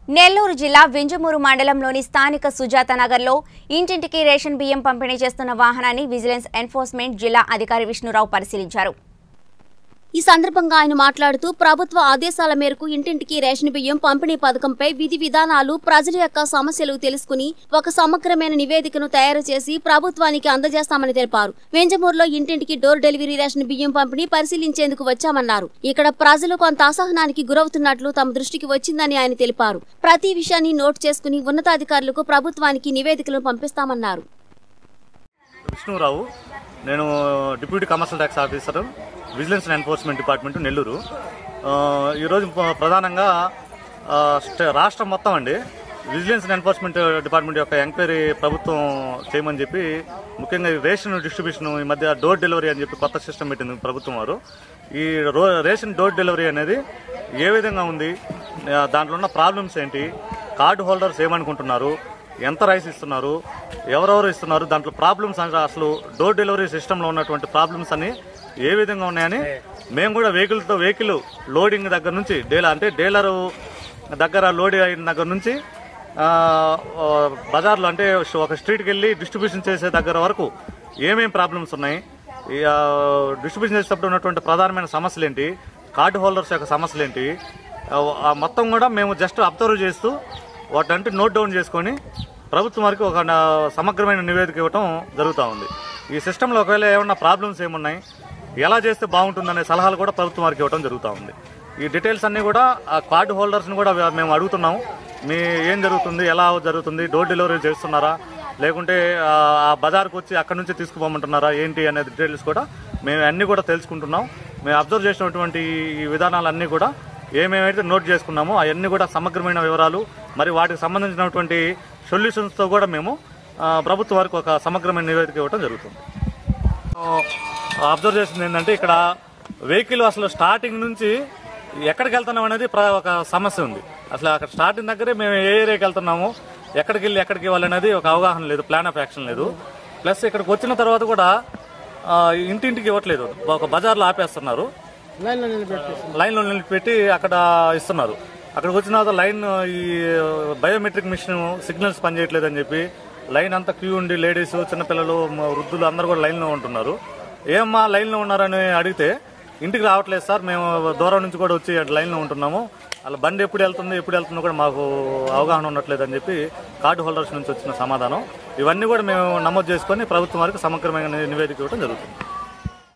నెల్లూరు జిల్లా వింజమూరు మండలంలోని స్థానిక సుజాత నగర్లో ఇంటింటికి రేషన్ బియ్యం పంపిణీ చేస్తున్న వాహనాన్ని విజిలెన్స్ ఎన్ఫోర్స్మెంట్ జిల్లా అధికారి విష్ణురావు పరిశీలించారు ఈ సందర్భంగా ఆయన మాట్లాడుతూ ప్రభుత్వ ఆదేశాల మేరకు ఇంటింటికి రేషన్ బియ్యం పంపిణీ పథకంపై విధి విధానాలు ప్రజల యొక్క సమస్యలు తెలుసుకుని ఒక సమగ్రమైన నివేదికను తయారు చేసి ప్రభుత్వానికి అందజేస్తామని తెలిపారు వెంజమూరులో ఇంటింటికి డోర్ డెలివరీ రేషన్ బియ్యం పంపిణీ పరిశీలించేందుకు వచ్చామన్నారు ఇక్కడ ప్రజలు కొంత అసహనానికి గురవుతున్నట్లు తమ దృష్టికి వచ్చిందని ఆయన తెలిపారు ప్రతి విషయాన్ని నోట్ చేసుకుని ఉన్నతాధికారులకు ప్రభుత్వానికి నివేదికలను పంపిస్తామన్నారు విష్ణురావు నేను deputy commercial tax officer vigilance and enforcement department Nellore ఆ, ఈరోజు ప- ప్రధానంగా ఆ, స్ట- రాష్ట్రం మొత్తం అండి విజిలెన్స్ అండ్ ఎన్ఫోర్స్మెంట్ డిపార్ట్మెంట్ యొక్క ఎంక్వైరీ ప్రభుత్వం చేయమని చెప్పి ముఖ్యంగా ఈ రేషన్ డిస్ట్రిబ్యూషన్ ఈ మధ్య డోర్ డెలివరీ అని చెప్పి కొత్త సిస్టమ్ పెట్టింది ప్రభుత్వం వారు ఈ రో రేషన్ డోర్ డెలివరీ అనేది ఏ విధంగా ఉంది ఆ, దాంట్లో ఉన్న ప్రాబ్లమ్స్ ఏంటి కార్డు హోల్డర్స్ ఏమనుకుంటున్నారు ఎంత రైస్ ఇస్తున్నారు ఎవరెవరు ఇస్తున్నారు దాంట్లో ప్రాబ్లమ్స్ అంటే అసలు డోర్ డెలివరీ సిస్టంలో ఉన్నటువంటి ప్రాబ్లమ్స్ అని ఏ విధంగా ఉన్నాయని మేము కూడా వెహికల్తో వెహికల్ లోడింగ్ దగ్గర నుంచి డీలర్ అంటే డీలర్ దగ్గర లోడ్ అయిన దగ్గర నుంచి ఆ, ఆ, బజార్లో అంటే ఒక స్ట్రీట్కి వెళ్ళి డిస్ట్రిబ్యూషన్ చేసే దగ్గర వరకు ఏమేం ప్రాబ్లమ్స్ ఉన్నాయి ఈ, ఆ, డిస్ట్రిబ్యూషన్ చేసేటప్పుడు ఉన్నటువంటి ప్రధానమైన సమస్యలు ఏంటి కార్డు హోల్డర్స్ యొక్క సమస్యలు ఏంటి ఆ, ఆ మొత్తం కూడా మేము జస్ట్ అబ్జర్వ్ చేస్తూ వాటంటే నోట్ డౌన్ చేసుకొని ప్రభుత్వం వారికి ఒక నా- సమగ్రమైన నివేదిక ఇవ్వటం జరుగుతూ ఉంది ఈ సిస్టంలో ఒకవేళ ఏమన్నా ప్రాబ్లమ్స్ ఏమున్నాయి ఎలా చేస్తే బాగుంటుందనే సలహాలు కూడా ప్రభుత్వం వారికి ఇవ్వడం జరుగుతూ ఉంది ఈ డీటెయిల్స్ అన్ని కూడా ఆ కార్డు హోల్డర్స్ని కూడా మేము అడుగుతున్నాం మీ ఏం జరుగుతుంది ఎలా జరుగుతుంది డోర్ డెలివరీ చేస్తున్నారా లేకుంటే ఆ, ఆ బజార్కి వచ్చి అక్కడ నుంచి తీసుకుపోమంటున్నారా ఏంటి అనే డీటెయిల్స్ కూడా మేము అన్ని కూడా తెలుసుకుంటున్నాం మేము అబ్జర్వ్ చేసినటువంటి ఈ విధానాలన్నీ కూడా ఏమేమైతే నోట్ చేసుకున్నామో అవన్నీ కూడా సమగ్రమైన వివరాలు మరి వాటికి సంబంధించినటువంటి సొల్యూషన్స్తో కూడా మేము ఆ, ప్రభుత్వం వారికి ఒక సమగ్రమైన నివేదిక ఇవ్వడం జరుగుతుంది అబ్జర్వ్ చేసింది ఏంటంటే ఇక్కడ వెహికల్ అసలు స్టార్టింగ్ నుంచి ఎక్కడికి వెళ్తున్నాం అనేది ప్ర- ఒక సమస్య ఉంది అసలు అక్కడ స్టార్టింగ్ దగ్గరే మేము ఏ ఏరియాకి వెళ్తున్నాము ఎక్కడికి వెళ్ళి ఎక్కడికి వెళ్ళాలనేది ఒక అవగాహన లేదు ప్లాన్ ఆఫ్ యాక్షన్ లేదు ప్లస్ ఇక్కడికి వచ్చిన తర్వాత కూడా ఆ, ఇంటింటికి ఇవ్వట్లేదు ఒక బజార్లో ఆపేస్తున్నారు లైన్లో నిలిపెట్టి అక్కడ ఇస్తున్నారు అక్కడికి వచ్చిన తర్వాత లైన్ ఈ బయోమెట్రిక్ మిషన్ సిగ్నల్స్ పనిచేయట్లేదు అని చెప్పి లైన్ అంతా క్యూ ఉండి లేడీస్ చిన్నపిల్లలు మ- వృద్ధులు అందరూ కూడా లైన్లో ఉంటున్నారు ఏమ్మా లైన్లో ఉన్నారని అడిగితే ఇంటికి రావట్లేదు సార్ మేము దూరం నుంచి కూడా వచ్చి అటు లైన్లో ఉంటున్నాము అలా బండి ఎప్పుడు వెళ్తుంది ఎప్పుడు వెళ్తుందో కూడా మాకు అవగాహన ఉండట్లేదు అని చెప్పి కార్డు హోల్డర్స్ నుంచి వచ్చిన సమాధానం ఇవన్నీ కూడా మేము నమోదు చేసుకొని ప్రభుత్వం వారికి సమగ్రమైన నివేదిక ఇవ్వడం జరుగుతుంది